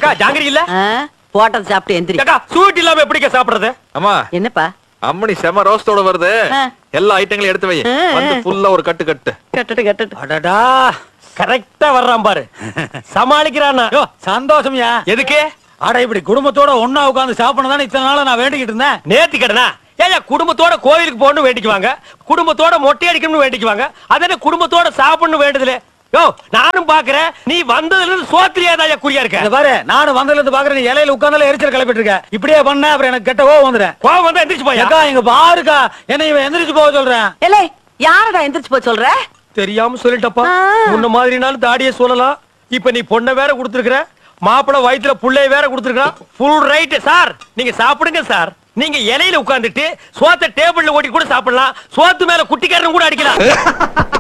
ஏக்கா ஜாங்கிரி இல்ல ஆ, போட்டது சாப்பிட்டு எந்திரி ஏக்கா ஸ்வீட் இல்லாம எப்படிக்கா சாப்பிடுறது அம்மா என்னப்பா அம்மணி செம ரோஸ்டோட வருது ஆ. எல்லா ஐட்டங்களையும் எடுத்து வை ஆ, ஆ. வந்து ஃபுல்லா ஒரு கட்டு கட்டு கட்டுட்டு கட்டுட்டு அடடா கரெக்டா வர்றான் பாரு சமாளிக்கிறானா யோ சந்தோஷம்யா எதுக்கு அட இப்படி குடும்பத்தோட ஒண்ணா உட்கார்ந்து சாப்பிடணும் தானே இத்தனை நாளா நான் வேண்டிக்கிட்டு இருந்தேன் நேர்த்தி கடனா ஏயா குடும்பத்தோட கோயிலுக்கு போகணும் வேண்டிக்குவாங்க குடும்பத்தோட மொட்டை அடிக்கணும்னு வேண்டிக்குவாங்க அதே குடும்பத்தோட சாப்பிடணும் வேண்டுதுல யோ நானும் பாக்குறேன் நீ வந்ததுல இருந்து சோத்திரியாதான் குறியா இருக்க இங்க பாரு நானும் வந்ததுல இருந்து பாக்குறேன் நீ இலையில உட்கார்ந்தால எரிச்சல் கிளப்பிட்டு இருக்க இப்படியே பண்ண அப்புறம் எனக்கு கெட்ட கோவம் வந்துடுறேன் கோவம் வந்தா எந்திரிச்சு போயா அக்கா இங்க பாருக்கா என்ன இவன் எந்திரிச்சு போக சொல்றேன் ஏலே யாரடா எந்திரிச்சு போய் சொல்ற தெரியாம சொல்லிட்டப்பா ஆ. முன்ன மாதிரினாலும் தாடிய சொல்லலாம் இப்ப நீ பொண்ணை வேற கொடுத்துருக்குற மாப்பிள வயித்துல புள்ளைய வேற கொடுத்துருக்கான் ஃபுல் ரைட் சார் நீங்க சாப்பிடுங்க சார் நீங்க இலையில உட்கார்ந்துட்டு சோத்த டேபிள்ல ஓட்டி கூட சாப்பிடலாம் சோத்து மேல குட்டிக்காரன் கூட அடிக்கலாம்